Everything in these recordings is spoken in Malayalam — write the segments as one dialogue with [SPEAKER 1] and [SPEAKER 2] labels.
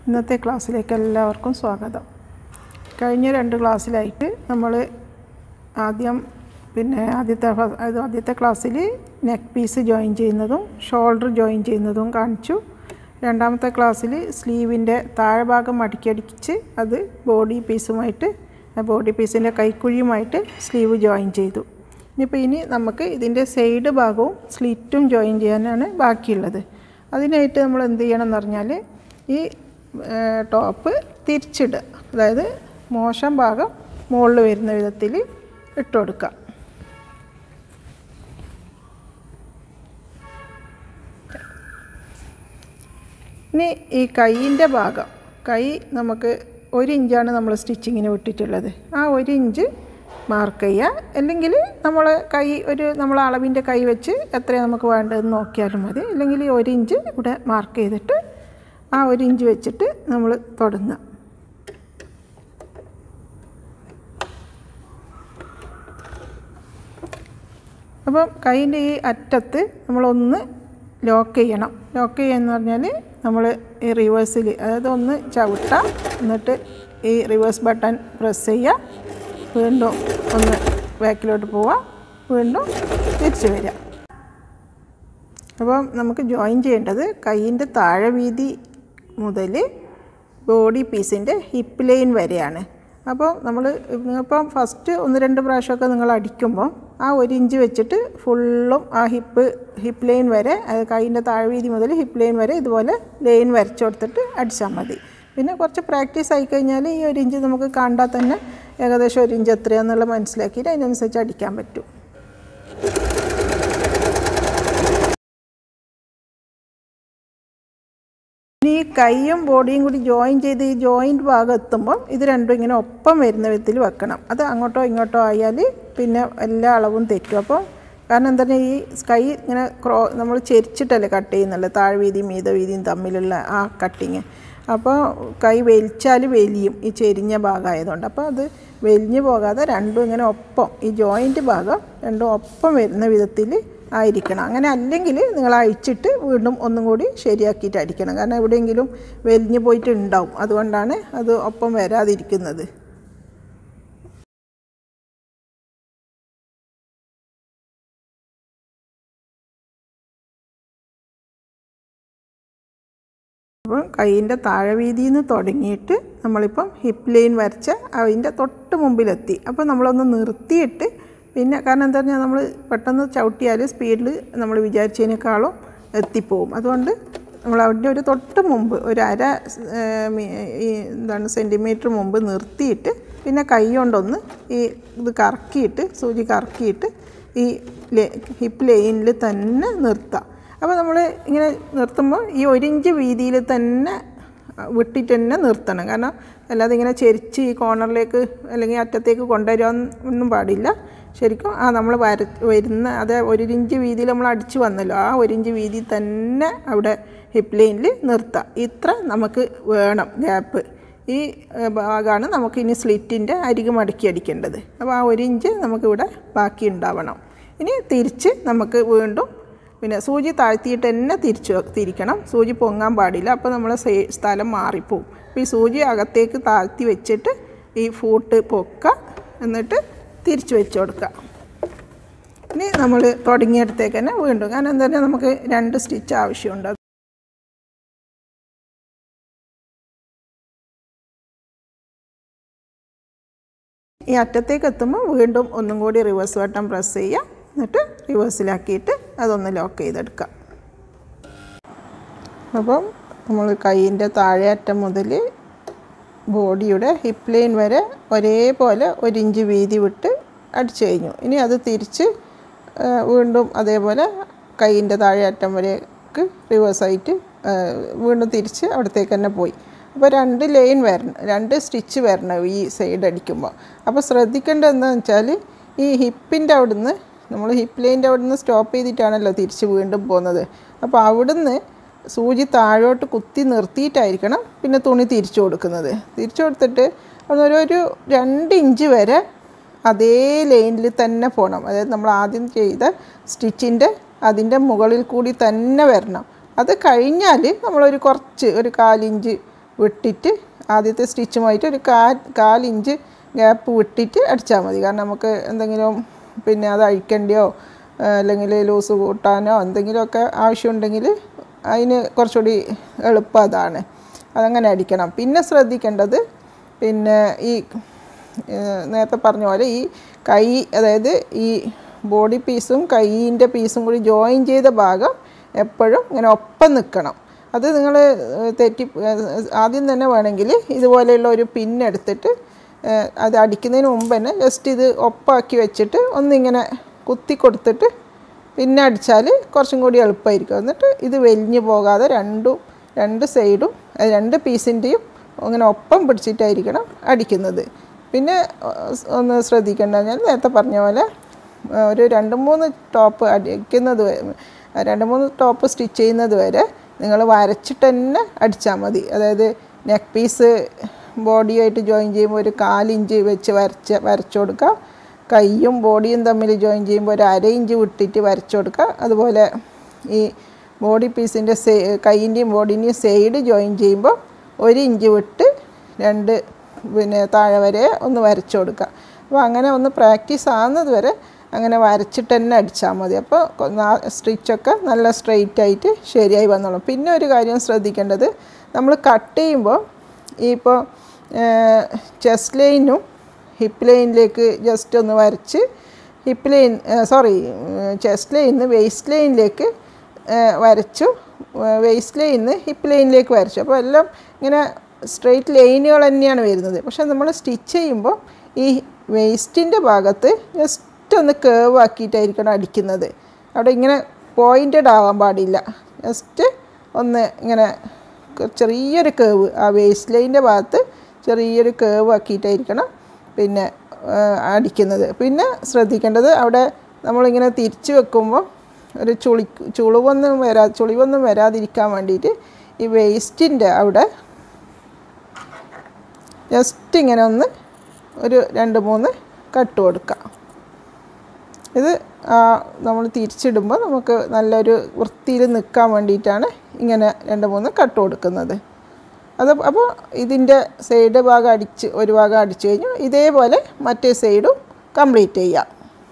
[SPEAKER 1] ഇന്നത്തെ ക്ലാസ്സിലേക്ക് എല്ലാവർക്കും സ്വാഗതം കഴിഞ്ഞ രണ്ട് ക്ലാസ്സിലായിട്ട് നമ്മൾ ആദ്യം പിന്നെ ആദ്യത്തെ ഫ- അത് ആദ്യത്തെ ക്ലാസ്സിൽ നെക്ക് പീസ് ജോയിൻ ചെയ്യുന്നതും ഷോൾഡർ ജോയിൻ ചെയ്യുന്നതും കാണിച്ചു രണ്ടാമത്തെ ക്ലാസ്സിൽ സ്ലീവിൻ്റെ താഴ്ഭാഗം മടക്കിയടിച്ച് അത് ബോഡി പീസുമായിട്ട് ബോഡി പീസിൻ്റെ കൈക്കുഴിയുമായിട്ട് സ്ലീവ് ജോയിൻ ചെയ്തു ഇനിയിപ്പോൾ ഇനി നമുക്ക് ഇതിൻ്റെ സൈഡ് ഭാഗവും സ്ലിറ്റും ജോയിൻ ചെയ്യാനാണ് ബാക്കിയുള്ളത് അതിനായിട്ട് നമ്മൾ എന്ത് ചെയ്യണം എന്ന് പറഞ്ഞാൽ ഈ ഏഹ്, ടോപ്പ് തിരിച്ചിടുക അതായത് മോശം ഭാഗം മുകളിൽ വരുന്ന വിധത്തിൽ ഇട്ട് കൊടുക്കുക ഇനി ഈ കൈയിൻ്റെ ഭാഗം കൈ നമുക്ക് ഒരു ഇഞ്ചാണ് നമ്മൾ സ്റ്റിച്ചിങ്ങിന് വിട്ടിട്ടുള്ളത് ആ ഒരു ഇഞ്ച് മാർക്ക് ചെയ്യുക അല്ലെങ്കിൽ നമ്മൾ കൈ ഒരു നമ്മൾ അളവിൻ്റെ കൈ വെച്ച് എത്രയാണ് നമുക്ക് വേണ്ടതെന്ന് നോക്കിയാലും മതി അല്ലെങ്കിൽ ഈ ഒരു ഇഞ്ച് ഇവിടെ മാർക്ക് ചെയ്തിട്ട് ആ ഒരു ഇഞ്ച് വെച്ചിട്ട് നമ്മൾ തുടങ്ങുക അപ്പം കൈയിൻ്റെ ഈ അറ്റത്ത് നമ്മളൊന്ന് ലോക്ക് ചെയ്യണം ലോക്ക് ചെയ്യുകയെന്ന് പറഞ്ഞാൽ നമ്മൾ ഈ റിവേഴ്സിൽ അതായത് ഒന്ന് ചവിട്ടാം എന്നിട്ട് ഈ റിവേഴ്സ് ബട്ടൺ പ്രസ് ചെയ്യുക വീണ്ടും ഒന്ന് ബാക്കിലോട്ട് പോവുക വീണ്ടും തിരിച്ച് വരിക അപ്പം നമുക്ക് ജോയിൻ ചെയ്യേണ്ടത് കൈയിൻ്റെ താഴെ വീതി മുതൽ ബോഡി പീസിൻ്റെ ഹിപ്പ് ലൈൻ വരെയാണ് അപ്പോൾ നമ്മൾ ഇപ്പം ഫസ്റ്റ് ഒന്ന് രണ്ട് പ്രാവശ്യമൊക്കെ നിങ്ങൾ അടിക്കുമ്പോൾ ആ ഒരു ഇഞ്ച് വെച്ചിട്ട് ഫുള്ളും ആ ഹിപ്പ് ഹിപ്പ് ലൈൻ വരെ അത് കൈയിൻ്റെ താഴെ വീതി മുതൽ ഹിപ്പ് ലൈൻ വരെ ഇതുപോലെ ലൈൻ വരച്ചു കൊടുത്തിട്ട് അടിച്ചാൽ മതി പിന്നെ കുറച്ച് പ്രാക്ടീസ് ആയി കഴിഞ്ഞാൽ ഈ ഒരു ഇഞ്ച് നമുക്ക് കണ്ടാൽ തന്നെ ഏകദേശം ഒരു ഇഞ്ച് എത്രയാണെന്നുള്ള മനസ്സിലാക്കിയിട്ട് അതിനനുസരിച്ച് അടിക്കാൻ പറ്റും ഇനി ഈ കൈയും ബോഡിയും കൂടി ജോയിൻ ചെയ്ത് ഈ ജോയിൻറ്റ് ഭാഗം എത്തുമ്പോൾ ഇത് രണ്ടും ഇങ്ങനെ ഒപ്പം വരുന്ന വിധത്തിൽ വെക്കണം അത് അങ്ങോട്ടോ ഇങ്ങോട്ടോ ആയാൽ പിന്നെ എല്ലാ അളവും തെറ്റും അപ്പോൾ കാരണം എന്താ പറഞ്ഞാൽ ഈ കൈ ഇങ്ങനെ ക്രോ നമ്മൾ ചെരിച്ചിട്ടല്ലേ കട്ട് ചെയ്യുന്നുള്ളത് താഴ് വീതിയും മീത വീതിയും തമ്മിലുള്ള ആ കട്ടിങ് അപ്പോൾ കൈ വലിച്ചാൽ വലിയും ഈ ചെരിഞ്ഞ ഭാഗമായതുകൊണ്ട് അപ്പോൾ അത് വലിഞ്ഞു പോകാതെ രണ്ടും ഇങ്ങനെ ഒപ്പം ഈ ജോയിൻറ്റ് ഭാഗം രണ്ടും ഒപ്പം വരുന്ന വിധത്തിൽ ആയിരിക്കണം അങ്ങനെ അല്ലെങ്കിൽ നിങ്ങൾ അഴിച്ചിട്ട് വീണ്ടും ഒന്നും കൂടി ശരിയാക്കിയിട്ട് അടിക്കണം കാരണം എവിടെയെങ്കിലും വലിഞ്ഞു പോയിട്ട് ഉണ്ടാവും അതുകൊണ്ടാണ് അത് ഒപ്പം വരാതിരിക്കുന്നത് അപ്പം കൈയിൻ്റെ താഴെ വീതിയിൽ നിന്ന് തുടങ്ങിയിട്ട് നമ്മളിപ്പം ഹിപ്പ് ലൈൻ വരച്ച അതിൻ്റെ തൊട്ട് മുമ്പിലെത്തി അപ്പോൾ നമ്മളൊന്ന് നിർത്തിയിട്ട് പിന്നെ കാരണം എന്താ പറഞ്ഞാൽ നമ്മൾ പെട്ടെന്ന് ചവിട്ടിയാൽ സ്പീഡിൽ നമ്മൾ വിചാരിച്ചതിനേക്കാളും എത്തിപ്പോവും അതുകൊണ്ട് നമ്മൾ അവിടെ ഒരു തൊട്ട് മുമ്പ് ഒരു അര ഏഹ്, മി- ഈ എന്താണ് സെൻറ്റിമീറ്റർ മുമ്പ് നിർത്തിയിട്ട് പിന്നെ കൈ കൊണ്ടൊന്ന് ഈ ഇത് കറക്കിയിട്ട് സൂചി കറക്കിയിട്ട് ഈ ഹിപ്പ് ലൈനിൽ തന്നെ നിർത്താം അപ്പോൾ നമ്മൾ ഇങ്ങനെ നിർത്തുമ്പോൾ ഈ ഒരു ഇഞ്ച് വീതിയിൽ തന്നെ വിട്ടിട്ട് തന്നെ നിർത്തണം കാരണം അല്ലാതെ ഇങ്ങനെ ചെരിച്ച് ഈ കോർണറിലേക്ക് അല്ലെങ്കിൽ അറ്റത്തേക്ക് കൊണ്ടുവരാൻ ഒന്നും പാടില്ല ശരിക്കും ആ നമ്മൾ വര വരുന്ന അത് ഒരു ഇഞ്ച് വീതിയിൽ നമ്മൾ അടിച്ചു വന്നല്ലോ ആ ഒരു ഇഞ്ച് വീതി തന്നെ അവിടെ ഹിപ്പ് ലൈനിൽ നിർത്താം ഇത്ര നമുക്ക് വേണം ഗ്യാപ്പ് ഈ ഏഹ്, ഭാഗമാണ് നമുക്ക് ഇനി സ്ലിറ്റിൻ്റെ അരികു മടക്കി അടിക്കേണ്ടത് അപ്പോൾ ആ ഒരു ഇഞ്ച് നമുക്കിവിടെ ബാക്കി ഉണ്ടാവണം ഇനി തിരിച്ച് നമുക്ക് വീണ്ടും പിന്നെ സൂചി താഴ്ത്തിയിട്ട് തന്നെ തിരിച്ചു തിരിക്കണം സൂചി പൊങ്ങാൻ പാടില്ല അപ്പോൾ നമ്മളെ സേ സ്ഥലം മാറിപ്പോവും അപ്പോൾ ഈ സൂചി അകത്തേക്ക് താഴ്ത്തി വെച്ചിട്ട് ഈ ഫൂട്ട് പൊക്കുക എന്നിട്ട് തിരിച്ചു വെച്ച് കൊടുക്കുക ഇനി നമ്മൾ തുടങ്ങിയിടത്തേക്ക് തന്നെ വീണ്ടും കാരണം എന്താ പറഞ്ഞാൽ നമുക്ക് രണ്ട് സ്റ്റിച്ച് ആവശ്യമുണ്ട് ഈ അറ്റത്തേക്ക് എത്തുമ്പോൾ വീണ്ടും ഒന്നും കൂടി റിവേഴ്സ് വട്ടം പ്രസ് ചെയ്യുക എന്നിട്ട് റിവേഴ്സിലാക്കിയിട്ട് അതൊന്ന് ലോക്ക് ചെയ്തെടുക്കാം അപ്പം നമ്മൾ കൈയിൻ്റെ താഴെ അറ്റം മുതൽ ബോഡിയുടെ ഹിപ്പ് ലൈൻ വരെ ഒരേപോലെ ഒരു ഇഞ്ച് വീതി വിട്ട് അടിച്ചു കഴിഞ്ഞു ഇനി അത് തിരിച്ച് ആ, വീണ്ടും അതേപോലെ കൈയിൻ്റെ താഴെ അറ്റം വരേക്ക് റിവേഴ്സായിട്ട് വീണ്ടും തിരിച്ച് അവിടത്തേക്ക് തന്നെ പോയി അപ്പോൾ രണ്ട് ലൈൻ വരണം രണ്ട് സ്റ്റിച്ച് വരണം ഈ സൈഡ് അടിക്കുമ്പോൾ അപ്പോൾ ശ്രദ്ധിക്കേണ്ടത് എന്താണെന്ന് വെച്ചാൽ ഈ ഹിപ്പിൻ്റെ അവിടുന്ന് നമ്മൾ ഹിപ്പ് ലൈൻ്റെ അവിടുന്ന് സ്റ്റോപ്പ് ചെയ്തിട്ടാണല്ലോ തിരിച്ച് വീണ്ടും പോകുന്നത് അപ്പോൾ അവിടുന്ന് സൂചി താഴോട്ട് കുത്തി നിർത്തിയിട്ടായിരിക്കണം പിന്നെ തുണി തിരിച്ചു കൊടുക്കുന്നത് തിരിച്ചു കൊടുത്തിട്ട് അതൊരു ഒരു രണ്ട് ഇഞ്ച് വരെ അതേ ലൈനിൽ തന്നെ പോകണം അതായത് നമ്മൾ ആദ്യം ചെയ്ത സ്റ്റിച്ചിൻ്റെ അതിൻ്റെ മുകളിൽ കൂടി തന്നെ വരണം അത് കഴിഞ്ഞാൽ നമ്മളൊരു കുറച്ച് ഒരു കാലിഞ്ച് വിട്ടിട്ട് ആദ്യത്തെ സ്റ്റിച്ചുമായിട്ട് ഒരു കാ കാലിഞ്ച് ഗ്യാപ്പ് വിട്ടിട്ട് അടിച്ചാൽ മതി കാരണം നമുക്ക് എന്തെങ്കിലും പിന്നെ അത് അഴിക്കേണ്ടിയോ ആ, അല്ലെങ്കിൽ ലൂസ് കൂട്ടാനോ എന്തെങ്കിലുമൊക്കെ ആവശ്യമുണ്ടെങ്കിൽ അതിന് കുറച്ചുകൂടി എളുപ്പം അതാണ് അതങ്ങനെ അടിക്കണം പിന്നെ ശ്രദ്ധിക്കേണ്ടത് പിന്നെ ഈ ഏഹ് നേരത്തെ പറഞ്ഞ പോലെ ഈ കൈ അതായത് ഈ ബോഡി പീസും കൈയിൻ്റെ പീസും കൂടി ജോയിൻ ചെയ്ത ഭാഗം എപ്പോഴും ഇങ്ങനെ ഒപ്പം നിൽക്കണം അത് നിങ്ങൾ തെറ്റി ഏഹ് ആദ്യം തന്നെ വേണമെങ്കിൽ ഇതുപോലെയുള്ള ഒരു പിന്നെടുത്തിട്ട് ഏഹ് അത് അടിക്കുന്നതിന് മുമ്പ് തന്നെ ജസ്റ്റ് ഇത് ഒപ്പാക്കി വെച്ചിട്ട് ഒന്നിങ്ങനെ കുത്തി കൊടുത്തിട്ട് പിന്നെ അടിച്ചാൽ കുറച്ചും കൂടി എളുപ്പമായിരിക്കും എന്നിട്ട് ഇത് വലിഞ്ഞു പോകാതെ രണ്ടും രണ്ട് സൈഡും അത് രണ്ട് പീസിൻ്റെയും അങ്ങനെ ഒപ്പം പിടിച്ചിട്ടായിരിക്കണം അടിക്കുന്നത് പിന്നെ ഏഹ്, ഒന്ന് ശ്രദ്ധിക്കേണ്ടത് ഞാൻ നേരത്തെ പറഞ്ഞ പോലെ ഏഹ്, ഒരു രണ്ട് മൂന്ന് ടോപ്പ് അടിക്കുന്നത് വരെ- രണ്ട് മൂന്ന് ടോപ്പ് സ്റ്റിച്ച് ചെയ്യുന്നത് വരെ നിങ്ങൾ വരച്ചിട്ട് തന്നെ അടിച്ചാൽ മതി അതായത് നെക്ക് പീസ് ബോഡിയായിട്ട് ജോയിൻ ചെയ്യുമ്പോൾ ഒരു കാലിഞ്ച് വെച്ച് വരച്ച് വരച്ചു കൊടുക്കുക കൈയും ബോഡിയും തമ്മിൽ ജോയിൻ ചെയ്യുമ്പോൾ ഒരു അര ഇഞ്ച് വിട്ടിട്ട് വരച്ചു കൊടുക്കുക അതുപോലെ ഈ ബോഡി പീസിൻ്റെ സേ കൈയിൻ്റെയും ബോഡീൻ്റെയും സൈഡ് ജോയിൻ ചെയ്യുമ്പോൾ ഒരു ഇഞ്ച് വിട്ട് രണ്ട് പിന്നെ താഴെ വരെ ഒന്ന് വരച്ചു കൊടുക്കുക അപ്പോൾ അങ്ങനെ ഒന്ന് പ്രാക്ടീസ് ആകുന്നത് വരെ അങ്ങനെ വരച്ചിട്ട് തന്നെ അടിച്ചാൽ മതി അപ്പോൾ സ്റ്റിച്ചൊക്കെ നല്ല സ്ട്രെയിറ്റ് ആയിട്ട് ശരിയായി വന്നോളും പിന്നെ ഒരു കാര്യം ശ്രദ്ധിക്കേണ്ടത് നമ്മൾ കട്ട് ചെയ്യുമ്പോൾ ഈ ഇപ്പോൾ ചെസ്റ്റ് ലൈനും ഹിപ്പ് ലൈനിലേക്ക് ജസ്റ്റ് ഒന്ന് വരച്ച് ഹിപ്പ് ലൈൻ സോറി ചെസ്റ്റ് ലൈനിന്ന് വേസ്റ്റ് ലൈനിലേക്ക് വരച്ചു വേസ്റ്റ് ലൈനിന്ന് ഹിപ്പ് ലൈനിലേക്ക് വരച്ചു അപ്പോൾ എല്ലാം ഇങ്ങനെ സ്ട്രെയിറ്റ് ലൈനുകൾ തന്നെയാണ് വരുന്നത് പക്ഷേ നമ്മൾ സ്റ്റിച്ച് ചെയ്യുമ്പോൾ ഈ വേസ്റ്റിൻ്റെ ഭാഗത്ത് ജസ്റ്റ് ഒന്ന് കേവ് ആക്കിയിട്ടായിരിക്കണം അടിക്കുന്നത് അവിടെ ഇങ്ങനെ പോയിൻറ്റഡ് ആവാൻ പാടില്ല ജസ്റ്റ് ഒന്ന് ഇങ്ങനെ ചെറിയൊരു കേവ് ആ വേസ്റ്റ് ലൈനിൻ്റെ ഭാഗത്ത് ചെറിയൊരു കേവ് ആക്കിയിട്ടായിരിക്കണം പിന്നെ ആ, അടിക്കുന്നത് പിന്നെ ശ്രദ്ധിക്കേണ്ടത് അവിടെ നമ്മളിങ്ങനെ തിരിച്ച് വെക്കുമ്പോൾ ഒരു ചുളി ചുളിവൊന്നും വരാ ചുളിവൊന്നും വരാതിരിക്കാൻ വേണ്ടിയിട്ട് ഈ വേസ്റ്റിൻ്റെ അവിടെ ജസ്റ്റ് ഇങ്ങനെ ഒന്ന് ഒരു രണ്ട് മൂന്ന് കട്ട് കൊടുക്കാം ഇത് നമ്മൾ തിരിച്ചിടുമ്പോൾ നമുക്ക് നല്ലൊരു വൃത്തിയിൽ നിൽക്കാൻ വേണ്ടിയിട്ടാണ് ഇങ്ങനെ രണ്ട് മൂന്ന് കട്ട് കൊടുക്കുന്നത് അത് അപ്പോൾ ഇതിൻ്റെ സൈഡ് ഭാഗം അടിച്ച് ഒരു ഭാഗം അടിച്ചു കഴിഞ്ഞു ഇതേപോലെ മറ്റേ സൈഡും കംപ്ലീറ്റ് ചെയ്യാം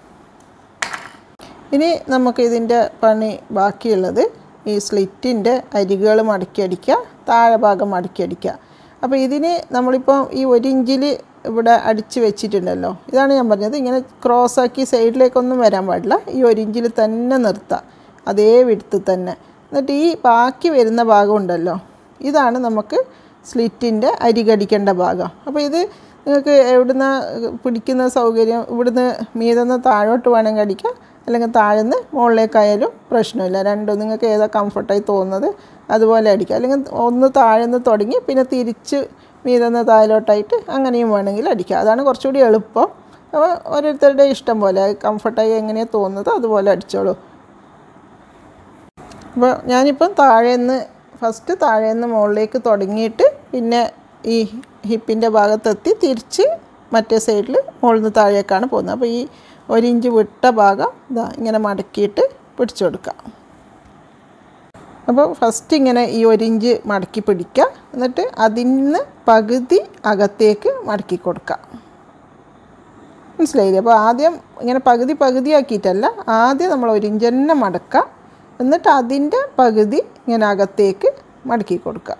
[SPEAKER 1] ഇനി നമുക്ക് ഇതിൻ്റെ പണി ബാക്കിയുള്ളത് ഈ സ്ലിറ്റിൻ്റെ അരികുകൾ മടക്കി അടിക്കുക താഴെ ഭാഗം മടക്കി അടിക്കുക അപ്പോൾ ഇതിന് നമ്മളിപ്പോൾ ഈ ഒരു ഇഞ്ചിൽ ഇവിടെ അടിച്ച് വെച്ചിട്ടുണ്ടല്ലോ ഇതാണ് ഞാൻ പറഞ്ഞത് ഇങ്ങനെ ക്രോസ് ആക്കി സൈഡിലേക്കൊന്നും വരാൻ പാടില്ല ഈ ഒരു ഇഞ്ചിൽ തന്നെ നിർത്താം അതേ വിടുത്ത് തന്നെ എന്നിട്ട് ഈ ബാക്കി വരുന്ന ഭാഗം ഉണ്ടല്ലോ ഇതാണ് നമുക്ക് സ്ലിറ്റിൻ്റെ അരികടിക്കേണ്ട ഭാഗം അപ്പോൾ ഇത് നിങ്ങൾക്ക് എവിടുന്ന് പിടിക്കുന്ന സൗകര്യം ഇവിടുന്ന് മീതെന്ന് താഴോട്ട് വേണമെങ്കിൽ അടിക്കാം അല്ലെങ്കിൽ താഴെന്ന് മുകളിലേക്കായാലും പ്രശ്നമില്ല രണ്ടും നിങ്ങൾക്ക് ഏതാ കംഫർട്ടായി തോന്നുന്നത് അതുപോലെ അടിക്കാം അല്ലെങ്കിൽ ഒന്ന് താഴെന്ന് തുടങ്ങി പിന്നെ തിരിച്ച് മീതെന്ന് താഴോട്ടായിട്ട് അങ്ങനെയും വേണമെങ്കിൽ അടിക്കാം അതാണ് കുറച്ചുകൂടി എളുപ്പം അപ്പോൾ ഓരോരുത്തരുടെ ഇഷ്ടം പോലെ കംഫർട്ടായി എങ്ങനെയാണ് തോന്നുന്നത് അതുപോലെ അടിച്ചോളൂ അപ്പോൾ ഞാനിപ്പം താഴേന്ന് ഫസ്റ്റ് താഴേന്ന് മുകളിലേക്ക് തുടങ്ങിയിട്ട് പിന്നെ ഈ ഹിപ്പിൻ്റെ ഭാഗത്തെത്തി തിരിച്ച് മറ്റേ സൈഡിൽ മുകളിൽ നിന്ന് താഴേക്കാണ് പോകുന്നത് അപ്പോൾ ഈ ഒരു ഇഞ്ച് വിട്ട ഭാഗം ഇതാ ഇങ്ങനെ മടക്കിയിട്ട് പിടിച്ചു കൊടുക്കാം അപ്പോൾ ഫസ്റ്റ് ഇങ്ങനെ ഈ ഒരു ഇഞ്ച് മടക്കി പിടിക്കുക എന്നിട്ട് അതിന് പകുതി അകത്തേക്ക് മടക്കി കൊടുക്കുക മനസ്സിലായില്ലേ അപ്പോൾ ആദ്യം ഇങ്ങനെ പകുതി പകുതി ആക്കിയിട്ടല്ല ആദ്യം നമ്മൾ ഒരു ഇഞ്ച് തന്നെ മടക്കുക എന്നിട്ട് അതിൻ്റെ പകുതി ഇങ്ങനെ അകത്തേക്ക് മടക്കി കൊടുക്കുക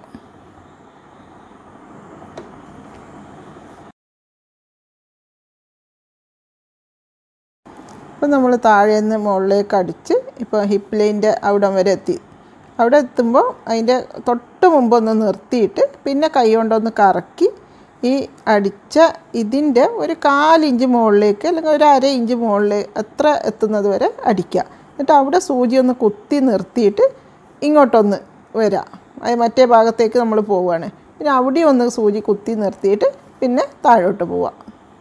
[SPEAKER 1] അപ്പോൾ നമ്മൾ താഴെ നിന്ന് മുകളിലേക്ക് അടിച്ച് ഇപ്പോൾ ഹിപ്പ് ലൈൻ്റെ അവിടം വരെ എത്തി അവിടെ എത്തുമ്പോൾ അതിൻ്റെ തൊട്ട് മുമ്പ് ഒന്ന് നിർത്തിയിട്ട് പിന്നെ കൈ കൊണ്ടൊന്ന് കറക്കി ഈ അടിച്ച ഇതിൻ്റെ ഒരു കാലിഞ്ച് മുകളിലേക്ക് അല്ലെങ്കിൽ ഒരു അര ഇഞ്ച് മുകളിൽ എത്ര എത്തുന്നത് വരെ അടിക്കുക എന്നിട്ട് അവിടെ സൂചി ഒന്ന് കുത്തി നിർത്തിയിട്ട് ഇങ്ങോട്ടൊന്ന് വരാം അത് മറ്റേ ഭാഗത്തേക്ക് നമ്മൾ പോവുകയാണ് പിന്നെ അവിടെ ഒന്ന് സൂചി കുത്തി നിർത്തിയിട്ട് പിന്നെ താഴോട്ട് പോവാം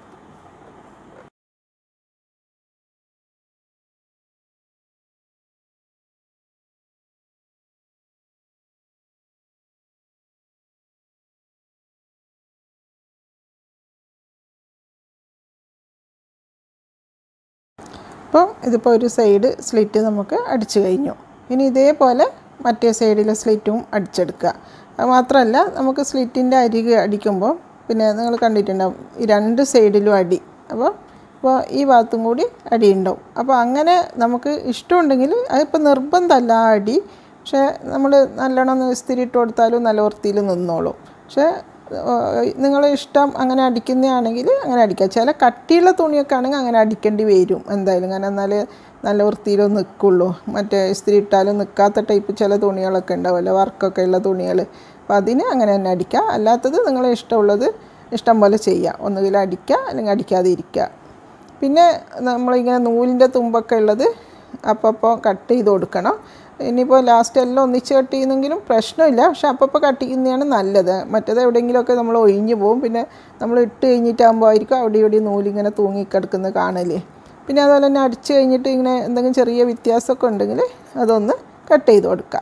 [SPEAKER 1] അപ്പം ഇതിപ്പോൾ ഒരു സൈഡ് സ്ലിറ്റ് നമുക്ക് അടിച്ചു കഴിഞ്ഞു ഇനി ഇതേപോലെ മറ്റേ സൈഡിലെ സ്ലിറ്റും അടിച്ചെടുക്കുക അത് മാത്രമല്ല നമുക്ക് സ്ലിറ്റിൻ്റെ അരികെ അടിക്കുമ്പോൾ പിന്നെ നിങ്ങൾ കണ്ടിട്ടുണ്ടാവും ഈ രണ്ട് സൈഡിലും അടി അപ്പോൾ അപ്പോൾ ഈ ഭാഗത്തും കൂടി അടി ഉണ്ടാവും അപ്പോൾ അങ്ങനെ നമുക്ക് ഇഷ്ടമുണ്ടെങ്കിൽ അതിപ്പോൾ നിർബന്ധമല്ല ആ അടി പക്ഷേ നമ്മൾ നല്ലോണം ഒന്ന് ഇസ്തിരി ഇട്ട് കൊടുത്താലും നല്ല വൃത്തിയിൽ നിന്നോളും പക്ഷേ നിങ്ങളെ ഇഷ്ടം അങ്ങനെ അടിക്കുന്നതാണെങ്കിൽ അങ്ങനെ അടിക്കാം ചില കട്ടിയുള്ള തുണിയൊക്കെ ആണെങ്കിൽ അങ്ങനെ അടിക്കേണ്ടി വരും എന്തായാലും കാരണം എന്നാലേ നല്ല വൃത്തിയിലും നിൽക്കുള്ളൂ മറ്റേ ഇസ്തിരി ഇട്ടാലും നിൽക്കാത്ത ടൈപ്പ് ചില തുണികളൊക്കെ ഉണ്ടാവുമല്ലോ വർക്കൊക്കെ ഉള്ള തുണികൾ അപ്പോൾ അതിന് അങ്ങനെ തന്നെ അടിക്കുക അല്ലാത്തത് നിങ്ങളെ ഇഷ്ടമുള്ളത് ഇഷ്ടം പോലെ ചെയ്യുക ഒന്നുകിൽ അടിക്കുക അല്ലെങ്കിൽ അടിക്കാതെ ഇരിക്കുക പിന്നെ നമ്മളിങ്ങനെ നൂലിൻ്റെ തുമ്പൊക്കെ ഉള്ളത് അപ്പോൾ കട്ട് ചെയ്ത് കൊടുക്കണം ഇനിയിപ്പോൾ ലാസ്റ്റ് എല്ലാം ഒന്നിച്ച് കട്ട് ചെയ്യുന്നെങ്കിലും പ്രശ്നമില്ല പക്ഷെ അപ്പോൾ കട്ട് ചെയ്യുന്നതാണ് നല്ലത് മറ്റേത് എവിടെയെങ്കിലുമൊക്കെ നമ്മൾ ഒഴിഞ്ഞു പോകും പിന്നെ നമ്മൾ ഇട്ട് കഴിഞ്ഞിട്ടാകുമ്പോൾ ആയിരിക്കും അവിടെ ഇവിടെ നൂലിങ്ങനെ തൂങ്ങിക്കിടക്കുന്നത് കാണല് പിന്നെ അതുപോലെ തന്നെ അടിച്ച് കഴിഞ്ഞിട്ട് ഇങ്ങനെ എന്തെങ്കിലും ചെറിയ വ്യത്യാസമൊക്കെ ഉണ്ടെങ്കിൽ അതൊന്ന് കട്ട് ചെയ്ത് കൊടുക്കുക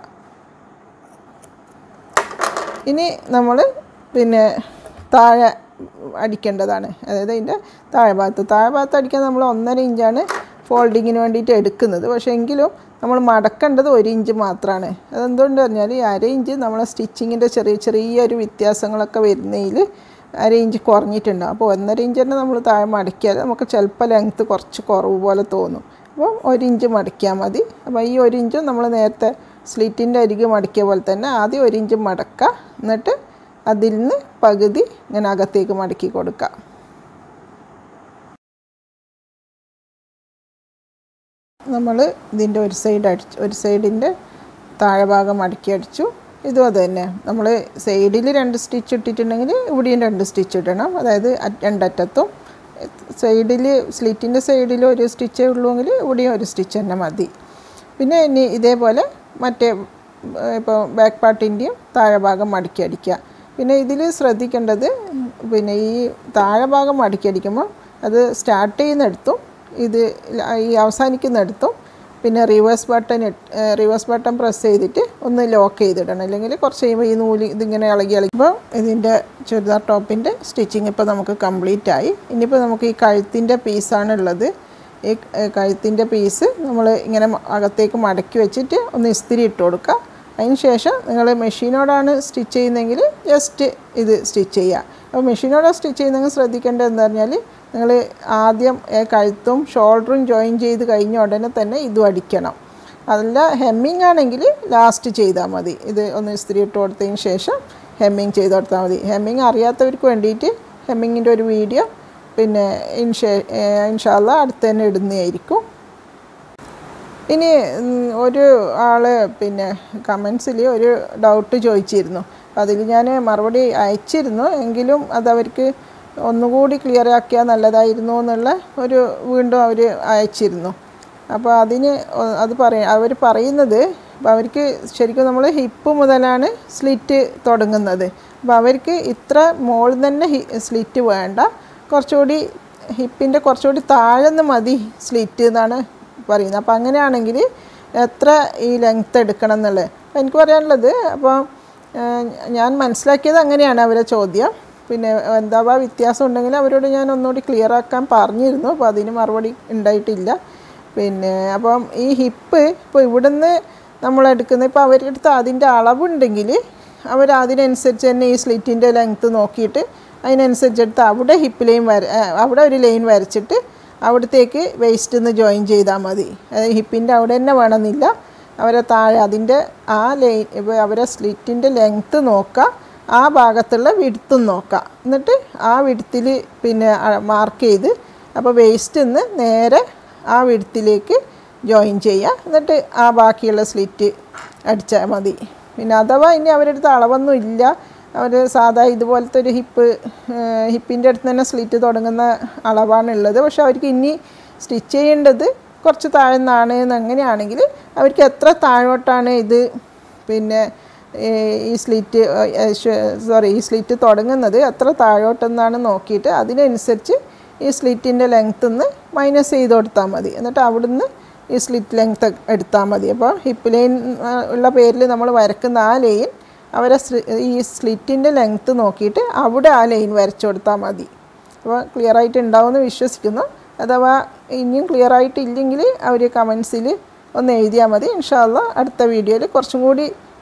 [SPEAKER 1] ഇനി നമ്മൾ പിന്നെ താഴെ അടിക്കേണ്ടതാണ് അതായത് അതിൻ്റെ താഴെ ഭാഗത്ത് താഴെ ഭാഗത്ത് അടിക്കാൻ നമ്മൾ ഒന്നര ഇഞ്ചാണ് ഫോൾഡിങ്ങിന് വേണ്ടിയിട്ട് എടുക്കുന്നത് പക്ഷേ എങ്കിലും നമ്മൾ മടക്കേണ്ടത് ഒരു ഇഞ്ച് മാത്രമാണ് അതെന്തുകൊണ്ട് പറഞ്ഞാൽ ഈ അര ഇഞ്ച് നമ്മളെ സ്റ്റിച്ചിങ്ങിൻ്റെ ചെറിയ ചെറിയൊരു വ്യത്യാസങ്ങളൊക്കെ വരുന്നതിൽ അര ഇഞ്ച് കുറഞ്ഞിട്ടുണ്ടാവും അപ്പോൾ ഒന്നര ഇഞ്ച് തന്നെ നമ്മൾ താഴെ മടക്കിയാൽ നമുക്ക് ചിലപ്പോൾ ലെങ്ത്ത് കുറച്ച് കുറവ് പോലെ തോന്നും അപ്പോൾ ഒരു ഇഞ്ച് മടക്കിയാൽ മതി അപ്പോൾ ഈ ഒരു ഇഞ്ചും നമ്മൾ നേരത്തെ സ്ലിറ്റിൻ്റെ അരികെ മടക്കിയ പോലെ തന്നെ ആദ്യം ഒരു ഇഞ്ച് മടക്കുക എന്നിട്ട് അതിൽ നിന്ന് പകുതി ഇങ്ങനെ അകത്തേക്ക് മടക്കി കൊടുക്കുക നമ്മൾ ഇതിൻ്റെ ഒരു സൈഡ് അടിച്ചു ഒരു സൈഡിൻ്റെ താഴെ ഭാഗം മടക്കി അടിച്ചു ഇതും അത് തന്നെ നമ്മൾ സൈഡിൽ രണ്ട് സ്റ്റിച്ച് ഇട്ടിട്ടുണ്ടെങ്കിൽ ഇവിടെയും രണ്ട് സ്റ്റിച്ച് ഇടണം അതായത് രണ്ടറ്റത്തും സൈഡിൽ സ്ലിറ്റിൻ്റെ സൈഡിൽ ഒരു സ്റ്റിച്ചേ ഉള്ളൂവെങ്കിൽ ഇവിടെയും ഒരു സ്റ്റിച്ച് തന്നെ മതി പിന്നെ ഇനി ഇതേപോലെ മറ്റേ ഇപ്പോൾ ബാക്ക് പാർട്ടിൻ്റെയും താഴെ ഭാഗം മടക്കി അടിക്കുക പിന്നെ ഇതിൽ ശ്രദ്ധിക്കേണ്ടത് പിന്നെ ഈ താഴെ ഭാഗം മടക്കി അടിക്കുമ്പോൾ അത് സ്റ്റാർട്ട് ചെയ്യുന്നിടത്തും ഇത് ഈ അവസാനിക്കുന്നിടത്തും പിന്നെ reverse button reverse button press ചെയ്തിട്ട് ഒന്ന് ലോക്ക് ചെയ്തിടണം അല്ലെങ്കിൽ കുറച്ച് കഴിയുമ്പോൾ ഈ നൂല് ഇതിങ്ങനെ ഇളകി ഇളകുമ്പോൾ ഇതിൻ്റെ ചുരിദാർ ടോപ്പിൻ്റെ സ്റ്റിച്ചിങ് ഇപ്പോൾ നമുക്ക് കംപ്ലീറ്റ് ആയി ഇനിയിപ്പോൾ നമുക്ക് ഈ കഴുത്തിൻ്റെ പീസാണ് ഉള്ളത് ഈ കഴുത്തിൻ്റെ പീസ് നമ്മൾ ഇങ്ങനെ അകത്തേക്ക് മടക്കി വെച്ചിട്ട് ഒന്ന് ഇസ്തിരി ഇട്ട് കൊടുക്കുക അതിന് ശേഷം നിങ്ങൾ മെഷീനോടാണ് സ്റ്റിച്ച് ചെയ്യുന്നതെങ്കിൽ ജസ്റ്റ് ഇത് സ്റ്റിച്ച് ചെയ്യുക അപ്പോൾ മെഷീനോടെ സ്റ്റിച്ച് ചെയ്യുന്നെങ്കിൽ ശ്രദ്ധിക്കേണ്ടത് എന്താ പറഞ്ഞാൽ നിങ്ങൾ ആദ്യം കഴുത്തും ഷോൾഡറും ജോയിൻ ചെയ്ത് കഴിഞ്ഞ ഉടനെ തന്നെ ഇതും അടിക്കണം അതല്ല ഹെമ്മിങ് ആണെങ്കിൽ ലാസ്റ്റ് ചെയ്താൽ മതി ഇത് ഒന്ന് ഇസ്തിരി ഇട്ട് കൊടുത്തതിന് ശേഷം ഹെമ്മിങ് ചെയ്ത് കൊടുത്താൽ മതി ഹെമ്മിങ് അറിയാത്തവർക്ക് വേണ്ടിയിട്ട് ഹെമ്മിങ്ങിൻ്റെ ഒരു വീഡിയോ പിന്നെ ഇൻഷേ ഇൻഷാല്ല അടുത്ത് തന്നെ ഇടുന്നതായിരിക്കും ഇനി ഒരു ആൾ പിന്നെ കമൻസിൽ ഒരു ഡൗട്ട് ചോദിച്ചിരുന്നു അതിൽ ഞാൻ മറുപടി അയച്ചിരുന്നു എങ്കിലും അതവർക്ക് ഒന്നുകൂടി ക്ലിയർ ആക്കിയാൽ നല്ലതായിരുന്നു എന്നുള്ള ഒരു വീണ്ടും അവർ അയച്ചിരുന്നു അപ്പോൾ അതിന് അത് പറയ അവർ പറയുന്നത് അപ്പോൾ അവർക്ക് ശരിക്കും നമ്മൾ ഹിപ്പ് മുതലാണ് സ്ലിറ്റ് തുടങ്ങുന്നത് അപ്പോൾ അവർക്ക് ഇത്ര മുകളിൽ തന്നെ സ്ലിറ്റ് വേണ്ട കുറച്ചുകൂടി ഹിപ്പിൻ്റെ കുറച്ചുകൂടി താഴെന്ന് മതി സ്ലിറ്റ് എന്നാണ് പറയുന്നത് അപ്പോൾ അങ്ങനെയാണെങ്കിൽ എത്ര ഈ ലെങ്ത്ത് എടുക്കണം എന്നുള്ളത് അപ്പോൾ എനിക്ക് പറയാനുള്ളത് അപ്പോൾ ഞാൻ മനസ്സിലാക്കിയത് അങ്ങനെയാണ് അവരെ ചോദ്യം പിന്നെ എന്താവാ വ്യത്യാസം ഉണ്ടെങ്കിൽ അവരോട് ഞാൻ ഒന്നുകൂടി ക്ലിയർ ആക്കാൻ പറഞ്ഞിരുന്നു അപ്പോൾ അതിന് മറുപടി ഉണ്ടായിട്ടില്ല പിന്നെ അപ്പം ഈ ഹിപ്പ് ഇപ്പോൾ ഇവിടുന്ന് നമ്മൾ എടുക്കുന്ന ഇപ്പോൾ അവരുടെ അടുത്ത് അതിൻ്റെ അളവുണ്ടെങ്കിൽ അവർ അതിനനുസരിച്ച് തന്നെ ഈ സ്ലിറ്റിൻ്റെ ലെങ്ത്ത് നോക്കിയിട്ട് അതിനനുസരിച്ച് എടുത്ത് അവിടെ ഹിപ്പ് ലൈൻ വര അവിടെ ഒരു ലൈൻ വരച്ചിട്ട് അവിടത്തേക്ക് വേസ്റ്റ് നിന്ന് ജോയിൻ ചെയ്താൽ മതി അതായത് ഹിപ്പിൻ്റെ അവിടെ തന്നെ വേണമെന്നില്ല അവരെ താഴെ അതിൻ്റെ ആ ലൈൻ ഇപ്പോൾ അവരെ സ്ലിറ്റിൻ്റെ ലെങ്ത്ത് നോക്കുക ആ ഭാഗത്തുള്ള വിടുത്തും നോക്കുക എന്നിട്ട് ആ വിടുത്തിൽ പിന്നെ മാർക്ക് ചെയ്ത് അപ്പോൾ വേസ്റ്റ് നിന്ന് നേരെ ആ വിടുത്തിലേക്ക് ജോയിൻ ചെയ്യുക എന്നിട്ട് ആ ബാക്കിയുള്ള സ്ലിറ്റ് അടിച്ചാൽ മതി പിന്നെ അഥവാ ഇനി അവരുടെ അടുത്ത് അളവൊന്നും ഇല്ല അവർ സാധാ ഇതുപോലത്തെ ഒരു ഹിപ്പ് ഹിപ്പിൻ്റെ അടുത്ത് തന്നെ സ്ലിറ്റ് തുടങ്ങുന്ന അളവാണുള്ളത് പക്ഷെ അവർക്ക് ഇനി സ്റ്റിച്ച് ചെയ്യേണ്ടത് കുറച്ച് താഴ്ന്നാണ് അങ്ങനെയാണെങ്കിൽ അവർക്ക് എത്ര താഴോട്ടാണ് ഇത് പിന്നെ ഈ സ്ലിറ്റ് സോറി ഈ സ്ലിറ്റ് തുടങ്ങുന്നത് എത്ര താഴോട്ടെന്നാണ് നോക്കിയിട്ട് അതിനനുസരിച്ച് ഈ സ്ലിറ്റിൻ്റെ ലെങ്ത്ത് നിന്ന് മൈനസ് ചെയ്ത് കൊടുത്താൽ മതി എന്നിട്ട് അവിടുന്ന് ഈ സ്ലിറ്റ് ലെങ്ത്ത് എടുത്താൽ മതി അപ്പോൾ ഹിപ്പ് ലൈൻ ഉള്ള പേരിൽ നമ്മൾ വരക്കുന്ന ആ ലൈൻ അവരെ ഈ സ്ലിറ്റിൻ്റെ ലെങ്ത്ത് നോക്കിയിട്ട് അവിടെ ആ ലൈൻ വരച്ചു കൊടുത്താൽ മതി അപ്പോൾ ക്ലിയർ ആയിട്ട് ഉണ്ടാവുമെന്ന് വിശ്വസിക്കുന്നു അഥവാ ഇനിയും ക്ലിയർ ആയിട്ടില്ലെങ്കിൽ അവർ കമൻസിൽ ഒന്ന് എഴുതിയാൽ മതി ഇൻഷാല്ല അടുത്ത വീഡിയോയിൽ കുറച്ചും കൂടി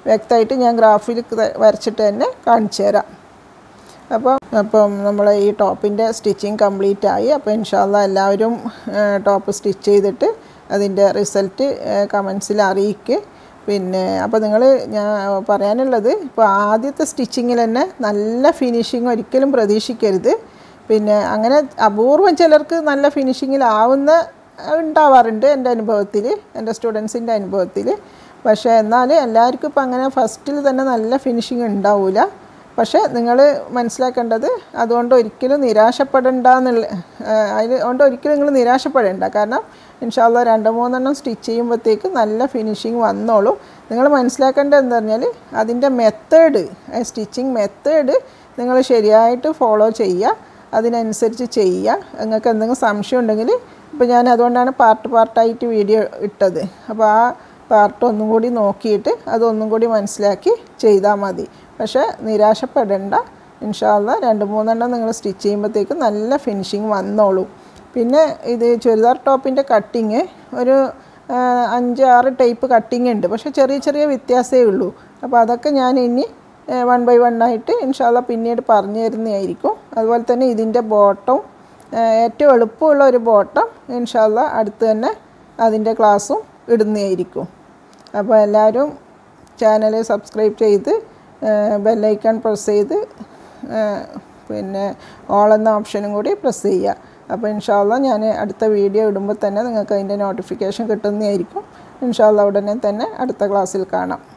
[SPEAKER 1] വ്യക്തമായിട്ട് ഞാൻ ഗ്രാഫിൽ വരച്ചിട്ട് തന്നെ കാണിച്ചു തരാം അപ്പം അപ്പം നമ്മൾ ഈ ടോപ്പിൻ്റെ സ്റ്റിച്ചിങ് കംപ്ലീറ്റ് ആയി അപ്പോൾ ഇൻഷാല്ല എല്ലാവരും ടോപ്പ് സ്റ്റിച്ച് ചെയ്തിട്ട് അതിൻ്റെ റിസൾട്ട് കമൻസിൽ അറിയിക്കുക പിന്നെ അപ്പോൾ നിങ്ങൾ ഞാൻ പറയാനുള്ളത് ഇപ്പോൾ ആദ്യത്തെ സ്റ്റിച്ചിങ്ങിൽ തന്നെ നല്ല ഫിനിഷിങ് ഒരിക്കലും പ്രതീക്ഷിക്കരുത് പിന്നെ അങ്ങനെ അപൂർവം ചിലർക്ക് നല്ല ഫിനിഷിങ്ങിലാവുന്ന ഉണ്ടാവാറുണ്ട് എൻ്റെ അനുഭവത്തിൽ എൻ്റെ സ്റ്റുഡൻസിൻ്റെ അനുഭവത്തിൽ പക്ഷേ എന്നാൽ എല്ലാവർക്കും ഇപ്പം അങ്ങനെ ഫസ്റ്റിൽ തന്നെ നല്ല ഫിനിഷിങ് ഉണ്ടാവില്ല പക്ഷേ നിങ്ങൾ മനസ്സിലാക്കേണ്ടത് അതുകൊണ്ട് ഒരിക്കലും നിരാശപ്പെടേണ്ട എന്നുള്ള അതിൽ കൊണ്ട് ഒരിക്കലും നിങ്ങൾ നിരാശപ്പെടേണ്ട കാരണം ഇൻഷാല്ല രണ്ട് മൂന്നെണ്ണം സ്റ്റിച്ച് ചെയ്യുമ്പോഴത്തേക്ക് നല്ല ഫിനിഷിങ് വന്നോളൂ നിങ്ങൾ മനസ്സിലാക്കേണ്ടത് എന്താ പറഞ്ഞാൽ അതിൻ്റെ മെത്തേഡ് സ്റ്റിച്ചിങ് മെത്തേഡ് നിങ്ങൾ ശരിയായിട്ട് ഫോളോ ചെയ്യുക അതിനനുസരിച്ച് ചെയ്യുക നിങ്ങൾക്ക് എന്തെങ്കിലും സംശയം ഉണ്ടെങ്കിൽ ഇപ്പോൾ ഞാൻ അതുകൊണ്ടാണ് പാർട്ട് പാർട്ടായിട്ട് വീഡിയോ ഇട്ടത് അപ്പോൾ ആ പാർട്ട് ഒന്നും കൂടി നോക്കിയിട്ട് അതൊന്നും കൂടി മനസ്സിലാക്കി ചെയ്താൽ മതി പക്ഷേ നിരാശപ്പെടേണ്ട ഇൻഷാല്ല രണ്ട് മൂന്നെണ്ണം നിങ്ങൾ സ്റ്റിച്ച് ചെയ്യുമ്പോഴത്തേക്ക് നല്ല ഫിനിഷിങ് വന്നോളൂ പിന്നെ ഇത് ചുരിദാർ ടോപ്പിൻ്റെ കട്ടിങ് ഒരു ആ, അഞ്ച് ആറ് ടൈപ്പ് കട്ടിങ് ഉണ്ട് പക്ഷേ ചെറിയ ചെറിയ വ്യത്യാസമേ ഉള്ളൂ അപ്പോൾ അതൊക്കെ ഞാൻ ഇനി വൺ ബൈ വൺ ആയിട്ട് ഇൻഷാല്ല പിന്നീട് പറഞ്ഞു തരുന്നതായിരിക്കും അതുപോലെ തന്നെ ഇതിൻ്റെ ബോട്ടം ഏറ്റവും എളുപ്പമുള്ള ഒരു ബോട്ടം ഇൻഷാല്ല അടുത്ത് തന്നെ അതിൻ്റെ ക്ലാസ്സും ഇടുന്നതായിരിക്കും അപ്പോൾ എല്ലാവരും ചാനൽ സബ്സ്ക്രൈബ് ചെയ്ത് ബെല്ലൈക്കൺ പ്രസ് ചെയ്ത് ആ, പിന്നെ ഓൾ എന്ന ഓപ്ഷനും കൂടി പ്രസ് ചെയ്യുക അപ്പോൾ ഇൻഷാല്ല ഞാൻ അടുത്ത വീഡിയോ ഇടുമ്പോൾ തന്നെ നിങ്ങൾക്ക് അതിൻ്റെ നോട്ടിഫിക്കേഷൻ കിട്ടുന്നതായിരിക്കും ഇൻഷാല്ല ഉടനെ തന്നെ അടുത്ത ക്ലാസ്സിൽ കാണാം